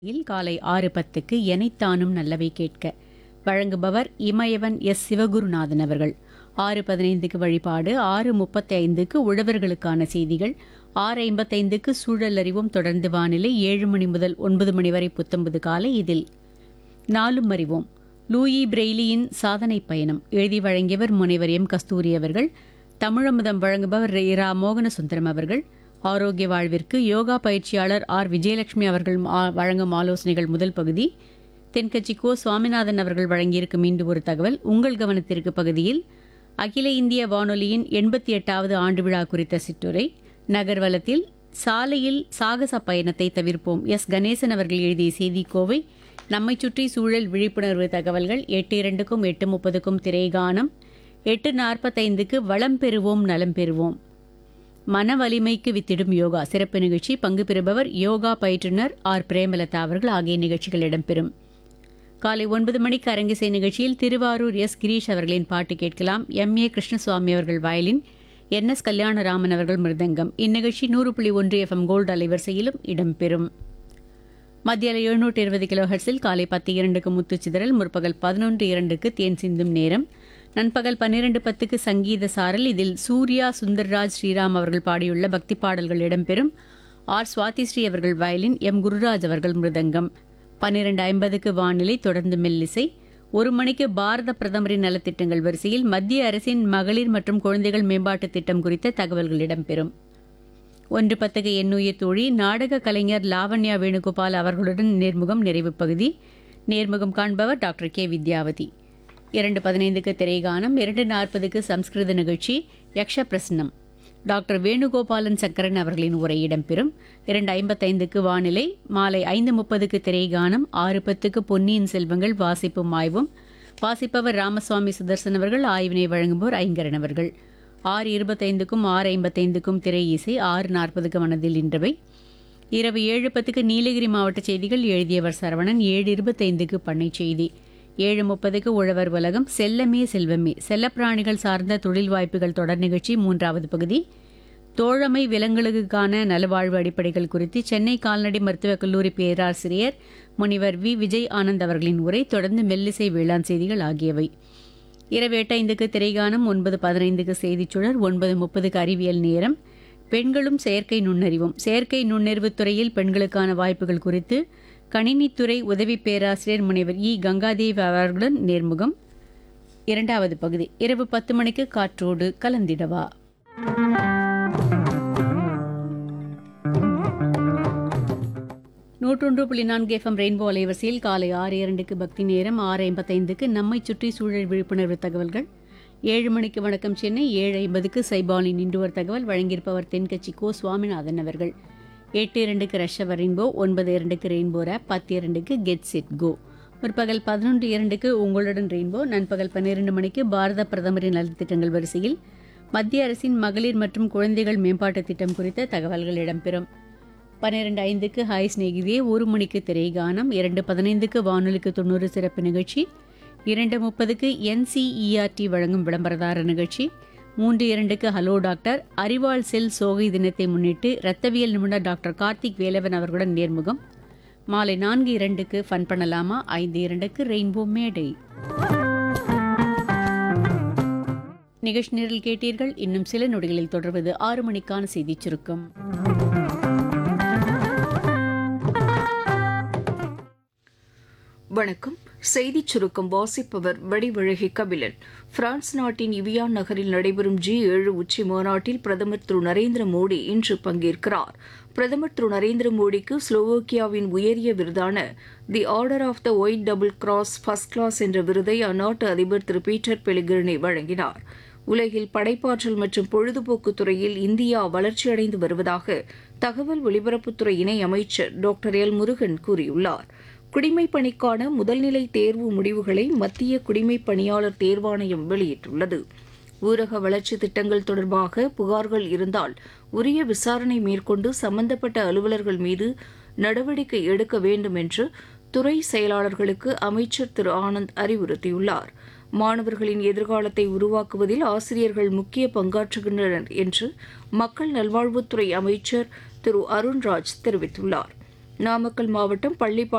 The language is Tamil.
இல் காலை ஆறு பத்துக்கு எனைத்தானும் நல்லவை கேட்க வழங்குபவர் இமயவன் எஸ் சிவகுருநாதன் அவர்கள் ஆறு பதினைந்துக்கு வழிபாடு ஆறு முப்பத்தி ஐந்துக்கு உழவர்களுக்கான செய்திகள் ஆறு ஐம்பத்தைந்துக்கு சூழல் அறிவும் தொடர்ந்து வானிலை ஏழு மணி முதல் ஒன்பது மணி வரை புத்தம்பது காலை இதில் நாலும் அறிவோம் லூயி பிரெய்லியின் சாதனை பயணம் எழுதி வழங்கியவர் முனைவர் எம் கஸ்தூரி அவர்கள் தமிழமுதம் வழங்குபவர் இரா மோகனசுந்தரம் அவர்கள் ஆரோக்கிய வாழ்விற்கு யோகா பயிற்சியாளர் ஆர் விஜயலட்சுமி அவர்கள் ஆ- வழங்கும் ஆலோசனைகள் முதல் பகுதி தென்கட்சி கோ சுவாமிநாதன் அவர்கள் வழங்கியிருக்கும் மீண்டும் ஒரு தகவல் உங்கள் கவனத்திற்கு பகுதியில் அகில இந்திய வானொலியின் எண்பத்தி எட்டாவது ஆண்டு விழா குறித்த சிற்றுரை நகர்வலத்தில் சாலையில் சாகச பயணத்தை தவிர்ப்போம் எஸ் கணேசன் அவர்கள் எழுதிய செய்திக்கோவை நம்மை சுற்றி சூழல் விழிப்புணர்வு தகவல்கள் எட்டு இரண்டுக்கும் எட்டு முப்பதுக்கும் திரைகானம் எட்டு நாற்பத்தைந்துக்கு வளம் பெறுவோம் நலம் பெறுவோம் மன வலிமைக்கு வித்திடும் யோகா சிறப்பு நிகழ்ச்சி பங்கு பெறுபவர் யோகா பயிற்றுனர் ஆர் பிரேமலதா அவர்கள் ஆகிய நிகழ்ச்சிகள் இடம்பெறும் காலை ஒன்பது மணிக்கு அரங்கிசை நிகழ்ச்சியில் திருவாரூர் எஸ் கிரீஷ் அவர்களின் பாட்டு கேட்கலாம் எம் ஏ கிருஷ்ணசுவாமி அவர்கள் வயலின் என் எஸ் கல்யாணராமன் அவர்கள் மிருதங்கம் இந்நிகழ்ச்சி நூறு புள்ளி ஒன்று எஃப்எம் கோல்டு அலைவரிசையிலும் இடம்பெறும் மத்தியில் எழுநூற்று இருபது கிலோ ஹெர்ட்ஸில் காலை பத்து இரண்டுக்கு முத்துச்சிதறல் முற்பகல் பதினொன்று இரண்டுக்கு தேன் சிந்தும் நேரம் நண்பகல் பன்னிரண்டு பத்துக்கு சங்கீத சாரல் இதில் சூர்யா சுந்தர்ராஜ் ஸ்ரீராம் அவர்கள் பாடியுள்ள பக்தி பாடல்கள் இடம்பெறும் ஆர் சுவாதி ஸ்ரீ அவர்கள் வயலின் எம் குருராஜ் அவர்கள் மிருதங்கம் பன்னிரண்டு ஐம்பதுக்கு வானிலை தொடர்ந்து மெல்லிசை ஒரு மணிக்கு பாரத பிரதமரின் நலத்திட்டங்கள் வரிசையில் மத்திய அரசின் மகளிர் மற்றும் குழந்தைகள் மேம்பாட்டுத் திட்டம் குறித்த தகவல்கள் இடம்பெறும் ஒன்று பத்துக்கு எண்ணுயிர் தோழி நாடக கலைஞர் லாவண்யா வேணுகோபால் அவர்களுடன் நேர்முகம் நிறைவு பகுதி நேர்முகம் காண்பவர் டாக்டர் கே வித்யாவதி இரண்டு பதினைந்துக்கு திரைகானம் இரண்டு நாற்பதுக்கு சம்ஸ்கிருத நிகழ்ச்சி யக்ஷ பிரசன்னம் டாக்டர் வேணுகோபாலன் சக்கரன் அவர்களின் உரை இடம்பெறும் இரண்டு ஐம்பத்தைந்துக்கு வானிலை மாலை ஐந்து முப்பதுக்கு திரைகானம் ஆறு பத்துக்கு பொன்னியின் செல்வங்கள் வாசிப்பும் ஆய்வும் வாசிப்பவர் ராமசுவாமி சுதர்சன் அவர்கள் ஆய்வினை வழங்குவோர் ஐங்கரன் அவர்கள் ஆறு இருபத்தைந்துக்கும் ஆறு ஐம்பத்தைந்துக்கும் திரை இசை ஆறு நாற்பதுக்கு மனதில் இன்றவை இரவு ஏழு பத்துக்கு நீலகிரி மாவட்ட செய்திகள் எழுதியவர் சரவணன் ஏழு இருபத்தைந்துக்கு பண்ணை செய்தி ஏழு முப்பதுக்கு உழவர் உலகம் செல்லமே செல்வமே செல்லப்பிராணிகள் சார்ந்த தொழில் வாய்ப்புகள் தொடர் நிகழ்ச்சி மூன்றாவது பகுதி தோழமை விலங்குகளுக்கான நலவாழ்வு அடிப்படைகள் குறித்து சென்னை கால்நடை மருத்துவக் கல்லூரி பேராசிரியர் முனிவர் வி விஜய் ஆனந்த் அவர்களின் உரை தொடர்ந்து மெல்லிசை வேளாண் செய்திகள் ஆகியவை இரவு எட்டு ஐந்துக்கு திரைகானம் ஒன்பது பதினைந்துக்கு செய்திச் சுழல் ஒன்பது முப்பதுக்கு அறிவியல் நேரம் பெண்களும் செயற்கை நுண்ணறிவும் செயற்கை நுண்ணறிவுத் துறையில் பெண்களுக்கான வாய்ப்புகள் குறித்து கணினித்துறை உதவி பேராசிரியர் முனைவர் இ கங்காதேவ் அவர்களுடன் நேர்முகம் இரண்டாவது பகுதி இரவு பத்து மணிக்கு காற்றோடு கலந்திடவா நூற்றொன்று புள்ளி நான்கு எஃப்எம் ரெயின்போ அலைவரிசையில் காலை ஆறு இரண்டுக்கு பக்தி நேரம் ஆறு ஐம்பத்தைந்துக்கு நம்மை சுற்றி சூழல் விழிப்புணர்வு தகவல்கள் ஏழு மணிக்கு வணக்கம் சென்னை ஏழு ஐம்பதுக்கு சைபாலின் இன்றுவர் தகவல் வழங்கியிருப்பவர் தென்கட்சி கோ சுவாமிநாதன் அவர்கள் எட்டு இரண்டுக்கு ரஷ்யவர் ரெயின்போ ஒன்பது இரண்டுக்கு ரெயின்போ ரேப் பத்து இரண்டுக்கு கெட் செட் கோ முற்பகல் பதினொன்று இரண்டுக்கு உங்களுடன் ரெயின்போ நண்பகல் பன்னிரண்டு மணிக்கு பாரத பிரதமரின் நலத்திட்டங்கள் வரிசையில் மத்திய அரசின் மகளிர் மற்றும் குழந்தைகள் மேம்பாட்டுத் திட்டம் குறித்த தகவல்கள் இடம்பெறும் பன்னிரண்டு ஐந்துக்கு ஹாய் சிநேகிதியே ஒரு மணிக்கு திரைகானம் இரண்டு பதினைந்துக்கு வானொலிக்கு தொண்ணூறு சிறப்பு நிகழ்ச்சி இரண்டு முப்பதுக்கு என்சிஇஆர்டி வழங்கும் விளம்பரதார நிகழ்ச்சி மூன்று இரண்டுக்கு ஹலோ டாக்டர் அறிவாள் செல் சோகை தினத்தை முன்னிட்டு இரத்தவியல் நிபுணர் டாக்டர் கார்த்திக் வேலவன் அவர்களுடன் நேர்முகம் மாலை நான்கு இரண்டுக்கு ஃபன் பண்ணலாமா ஐந்து இரண்டுக்கு ரெயின்போ மேடை நிகழ்ச்சி நேரில் கேட்டீர்கள் இன்னும் சில நொடிகளில் தொடர்வது ஆறு மணிக்கான செய்திச் சுருக்கம் வணக்கம் செய்திச் சுருக்கம் வாசிப்பவர் வடிவழகி கபிலன் பிரான்ஸ் நாட்டின் இவியான் நகரில் நடைபெறும் ஜி ஏழு உச்சி மாநாட்டில் பிரதமர் திரு நரேந்திர மோடி இன்று பங்கேற்கிறார் பிரதமர் திரு நரேந்திர மோடிக்கு ஸ்லோவோக்கியாவின் உயரிய விருதான the order of the white double cross first class என்ற விருதை அந்நாட்டு அதிபர் திரு பீட்டர் பெலிகிரினி வழங்கினார் உலகில் படைப்பாற்றல் மற்றும் பொழுதுபோக்கு துறையில் இந்தியா வளர்ச்சியடைந்து வருவதாக தகவல் ஒலிபரப்புத்துறை இணை அமைச்சர் டாக்டர் எல் முருகன் கூறியுள்ளார் குடிமைப் பணிக்கான முதல்நிலை தேர்வு முடிவுகளை மத்திய குடிமைப் பணியாளர் தேர்வாணையம் வெளியிட்டுள்ளது ஊரக வளர்ச்சி திட்டங்கள் தொடர்பாக புகார்கள் இருந்தால் உரிய விசாரணை மேற்கொண்டு சம்பந்தப்பட்ட அலுவலர்கள் மீது நடவடிக்கை எடுக்க வேண்டும் என்று துறை செயலாளர்களுக்கு அமைச்சர் திரு ஆனந்த் அறிவுறுத்தியுள்ளார் மாணவர்களின் எதிர்காலத்தை உருவாக்குவதில் ஆசிரியர்கள் முக்கிய பங்காற்றுகின்றனர் என்று மக்கள் நல்வாழ்வுத்துறை அமைச்சர் திரு அருண்ராஜ் தெரிவித்துள்ளார் நாமக்கல் மாவட்டம் பள்ளி